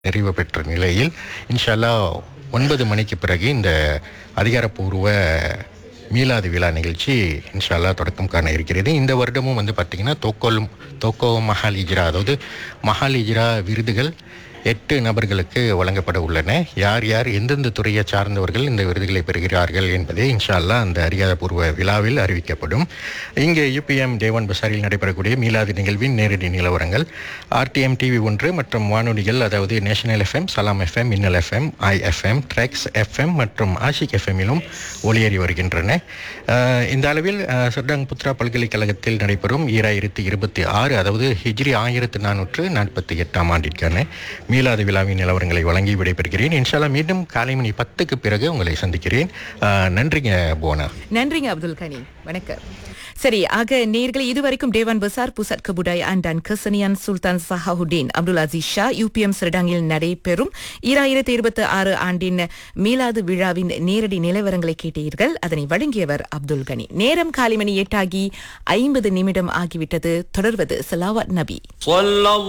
நிறைவு பெற்ற நிலையில் இன்ஷால்லா ஒன்பது மணிக்கு பிறகு இந்த அதிகாரப்பூர்வ மீலாது விழா நிகழ்ச்சி இன்ஷால்லா தொடக்கம் காண இருக்கிறது இந்த வருடமும் வந்து பார்த்திங்கன்னா தோக்கோல் தோக்கோ மஹால் இஜ்ரா அதாவது மஹால் இஜ்ரா விருதுகள் எட்டு நபர்களுக்கு வழங்கப்பட உள்ளன யார் யார் எந்தெந்த துறையை சார்ந்தவர்கள் இந்த விருதுகளை பெறுகிறார்கள் என்பதே இன்ஷா அல்லாஹ் அந்த அதிகாரப்பூர்வ விழாவில் அறிவிக்கப்படும் இங்கே யூபிஎம் தேவன் பசாரில் நடைபெறக்கூடிய மீலாது நிகழ்வின் நேரடி நிலவரங்கள் ஆர்டிஎம் டிவி ஒன்று மற்றும் வானொலிகள் அதாவது national FM Salam FM Minnal FM IFM Traxx FM மற்றும் ஆஷிக் எஃப்எம்மிலும் ஒளியேறி வருகின்றன அஹ் இந்த அளவில் அஹ், சர்டாங் புத்ரா பல்கலைக்கழகத்தில் நடைபெறும் ஈராயிரத்தி இருபத்தி ஆறு அதாவது ஹிஜ்ரி ஆயிரத்து நானூற்று நாற்பத்தி எட்டாம் ஆண்டிற்கான மீலாது விழாவின் நிலவரங்களை வழங்கி விடைபெறுகிறேன் இன்ஷால்லா மீண்டும் காலை மணி பத்துக்கு பிறகு உங்களை சந்திக்கிறேன் அஹ், நன்றிங்க போனா நன்றிங்க அப்துல் கனி வணக்கம் சரி ஆக நேர்களை இதுவரைக்கும் டேவான் பசார் புசட் கபுடாய் அண்ட் அன் Kesenian Sultan Salahuddin Abdul Aziz Shah UPM சிறடாங்கில் நடைபெறும் ஈராயிரத்தி இருபத்தி ஆறு ஆண்டின் மீலாது விழாவின் நேரடி நிலவரங்களை கேட்டீர்கள் அதனை வழங்கியவர் அப்துல் கனி நேரம் காலை மணி எட்டாகி ஐம்பது நிமிடம் ஆகிவிட்டது தொடர்வது சலாவத் நபி صلى